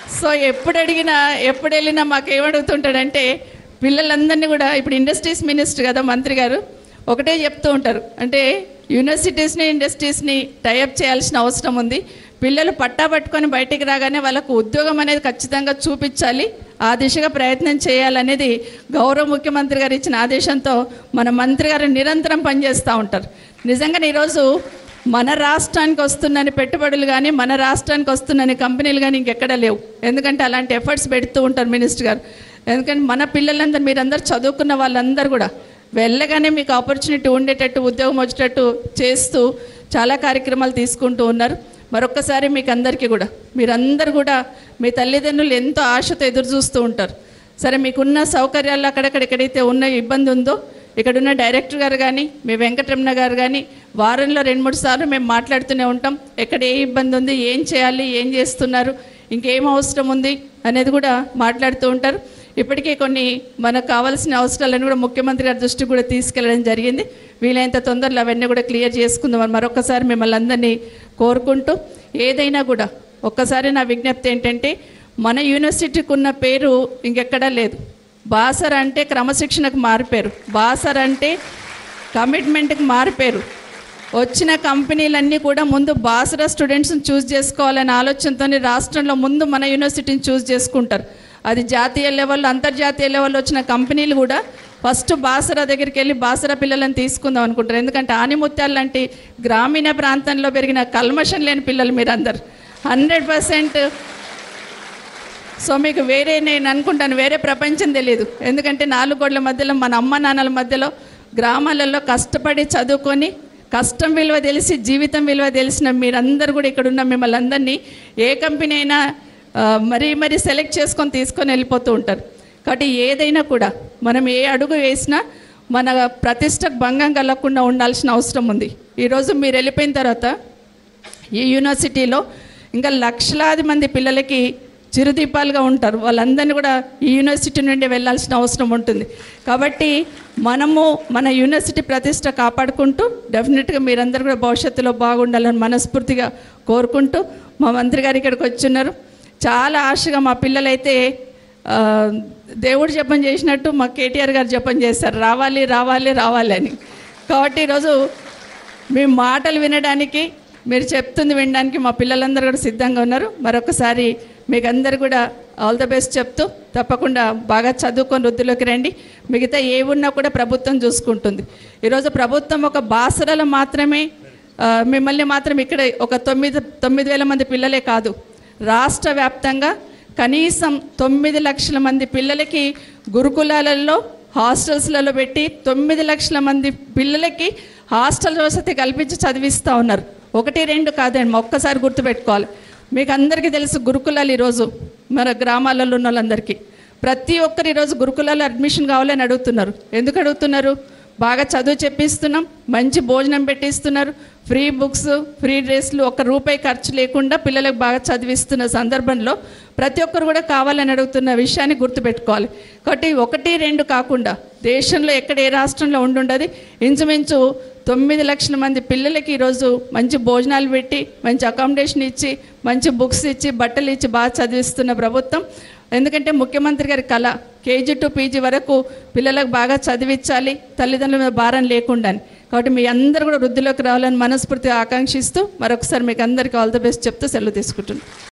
so ఎప్పుడు అడిగినా ఎప్పుడు వెళ్ళినా మాకు ఏమడుగుతుంటాడంటే పిల్లలందరినీ కూడా ఇప్పుడు ఇండస్ట్రీస్ మినిస్టర్ కదా మంత్రి గారు ఒకటే చెప్తూ ఉంటారు అంటే యూనివర్సిటీస్ని ఇండస్ట్రీస్ని టైఅప్ చేయాల్సిన అవసరం ఉంది పిల్లలు పట్టా పట్టుకొని బయటికి రాగానే వాళ్ళకు ఉద్యోగం అనేది ఖచ్చితంగా చూపించాలి ఆ దిశగా ప్రయత్నం చేయాలనేది గౌరవ ముఖ్యమంత్రి గారు ఇచ్చిన ఆదేశంతో మన మంత్రి గారు నిరంతరం పనిచేస్తూ ఉంటారు నిజంగానే ఈరోజు మన రాష్ట్రానికి వస్తున్నని పెట్టుబడులు కానీ మన రాష్ట్రానికి వస్తున్నని కంపెనీలు కానీ ఇంకెక్కడ లేవు ఎందుకంటే అలాంటి ఎఫర్ట్స్ పెడుతూ ఉంటారు మినిస్టర్ గారు ఎందుకంటే మన పిల్లలందరూ మీరందరూ చదువుకున్న వాళ్ళందరూ కూడా వెళ్ళగానే మీకు ఆపర్చునిటీ ఉండేటట్టు ఉద్యోగం వచ్చేటట్టు చేస్తూ చాలా కార్యక్రమాలు తీసుకుంటూ ఉన్నారు మరొక్కసారి మీకు అందరికీ కూడా మీరందరూ కూడా మీ తల్లిదండ్రులు ఎంతో ఆశతో ఎదురు చూస్తూ ఉంటారు సరే మీకున్న సౌకర్యాలు అక్కడక్కడ ఎక్కడైతే ఉన్న ఇబ్బంది ఉందో ఇక్కడున్న డైరెక్టర్ గారు కానీ మీ వెంకటరమణ గారు కానీ వారంలో రెండు మూడు సార్లు మేము మాట్లాడుతూనే ఉంటాం ఎక్కడ ఏ ఇబ్బంది ఉంది ఏం చేయాలి ఏం చేస్తున్నారు ఇంకేం అవసరం ఉంది అనేది కూడా మాట్లాడుతూ ఉంటారు ఇప్పటికే కొన్ని మనకు కావాల్సిన అవసరాలను కూడా ముఖ్యమంత్రి గారి దృష్టికి కూడా తీసుకెళ్ళడం జరిగింది వీలైనంత తొందరలో అవన్నీ కూడా క్లియర్ చేసుకుందామని మరొకసారి మిమ్మల్ని అందరినీ కోరుకుంటూ ఏదైనా కూడా ఒక్కసారి నా విజ్ఞప్తి ఏంటంటే మన యూనివర్సిటీకి ఉన్న పేరు ఇంకెక్కడా లేదు బాసర్ అంటే క్రమశిక్షణకు మారిపోయారు బాసర్ అంటే కమిట్మెంట్కి మారిపోయారు వచ్చిన కంపెనీలన్నీ కూడా ముందు బాసరా స్టూడెంట్స్ని చూస్ చేసుకోవాలనే ఆలోచనతోనే రాష్ట్రంలో ముందు మన యూనివర్సిటీని చూస్ చేసుకుంటారు అది జాతీయ లెవెల్లో అంతర్జాతీయ లెవెల్లో వచ్చిన కంపెనీలు కూడా ఫస్ట్ బాసరా దగ్గరికి వెళ్ళి బాసరా పిల్లలను తీసుకుందాం అనుకుంటారు ఎందుకంటే ఆనిముత్యాలు లాంటి గ్రామీణ ప్రాంతంలో పెరిగిన కల్మషం లేని పిల్లలు మీరందరు హండ్రెడ్ పర్సెంట్ సో మీకు వేరే నేను అనుకుంటాను వేరే ప్రపంచం తెలియదు ఎందుకంటే నాలుగు గోడల మధ్యలో మన అమ్మ నాన్నల మధ్యలో గ్రామాలలో కష్టపడి చదువుకొని కష్టం విలువ తెలిసి జీవితం విలువ తెలిసిన మీరందరూ కూడా ఇక్కడ ఉన్న మిమ్మల్ని అందరినీ ఏ కంపెనీ అయినా ఆ, మరీ మరీ సెలెక్ట్ చేసుకొని తీసుకొని వెళ్ళిపోతూ ఉంటారు కాబట్టి ఏదైనా కూడా మనం ఏ అడుగు వేసినా మన ప్రతిష్టకు భంగం కలగకుండా ఉండాల్సిన అవసరం ఉంది ఈరోజు మీరు వెళ్ళిపోయిన తర్వాత ఈ యూనివర్సిటీలో ఇంకా లక్షలాది మంది పిల్లలకి చిరుదీపాలుగా ఉంటారు వాళ్ళందరినీ కూడా ఈ యూనివర్సిటీ నుండి వెళ్ళాల్సిన అవసరం ఉంటుంది కాబట్టి మనము మన యూనివర్సిటీ ప్రతిష్ట కాపాడుకుంటూ డెఫినెట్గా మీరందరూ కూడా భవిష్యత్తులో బాగుండాలని మనస్ఫూర్తిగా కోరుకుంటూ మా మంత్రి గారు ఇక్కడికి వచ్చున్నారు చాలా ఆశగా మా పిల్లలైతే ఆ, దేవుడు జపం చేసినట్టు మా కేటీఆర్ గారు జపం చేస్తారు రావాలి రావాలి రావాలి అని కాబట్టి ఈరోజు మీ మాటలు వినడానికి మీరు చెప్తుంది వినడానికి మా పిల్లలందరూ కూడా సిద్ధంగా ఉన్నారు మరొకసారి మీకు అందరు కూడా ఆల్ ద బెస్ట్ చెప్తూ తప్పకుండా బాగా చదువుకొని వృద్ధిలోకి రండి మిగతా ఏ ఉన్నా కూడా ప్రభుత్వం చూసుకుంటుంది ఈరోజు ప్రభుత్వం ఒక బాసరలో మాత్రమే ఆ, మిమ్మల్ని మాత్రం ఇక్కడ ఒక తొమ్మిది తొమ్మిది వేల మంది పిల్లలే కాదు రాష్ట్ర వ్యాప్తంగా కనీసం తొమ్మిది లక్షల మంది పిల్లలకి గురుకులాలలో హాస్టల్స్లలో పెట్టి తొమ్మిది లక్షల మంది పిల్లలకి హాస్టల్ వసతి కల్పించి చదివిస్తూ ఉన్నారు ఒకటి రెండు కాదండి ఒక్కసారి గుర్తుపెట్టుకోవాలి మీకు అందరికీ తెలుసు గురుకులాలు ఈరోజు మన గ్రామాలలో ఉన్న వాళ్ళందరికీ ప్రతి ఒక్కరు ఈరోజు గురుకులాల్లో అడ్మిషన్ కావాలని అడుగుతున్నారు ఎందుకు అడుగుతున్నారు బాగా చదువు చెప్పిస్తున్నాం మంచి భోజనం పెట్టిస్తున్నారు ఫ్రీ బుక్స్ ఫ్రీ డ్రెస్లు ఒక్క రూపాయి ఖర్చు లేకుండా పిల్లలకు బాగా చదివిస్తున్న సందర్భంలో ప్రతి ఒక్కరు కూడా కావాలని అడుగుతున్న విషయాన్ని గుర్తుపెట్టుకోవాలి కాబట్టి ఒకటి రెండు కాకుండా దేశంలో ఎక్కడ ఏ రాష్ట్రంలో ఉండుండదు ఇంచుమించు తొమ్మిది లక్షల మంది పిల్లలకి ఈరోజు మంచి భోజనాలు పెట్టి మంచి అకామిడేషన్ ఇచ్చి మంచి బుక్స్ ఇచ్చి బట్టలు ఇచ్చి బాగా చదివిస్తున్న ప్రభుత్వం ఎందుకంటే ముఖ్యమంత్రి గారి కళ కేజీ టు పీజీ వరకు పిల్లలకు బాగా చదివించాలి తల్లిదండ్రుల మీద భారం లేకుండా కాబట్టి మీ అందరూ కూడా వృద్ధిలోకి రావాలని మనస్ఫూర్తిగా ఆకాంక్షిస్తూ మరొకసారి మీకు అందరికీ ఆల్ ద బెస్ట్ చెప్తూ సెలవు తీసుకుంటున్నాను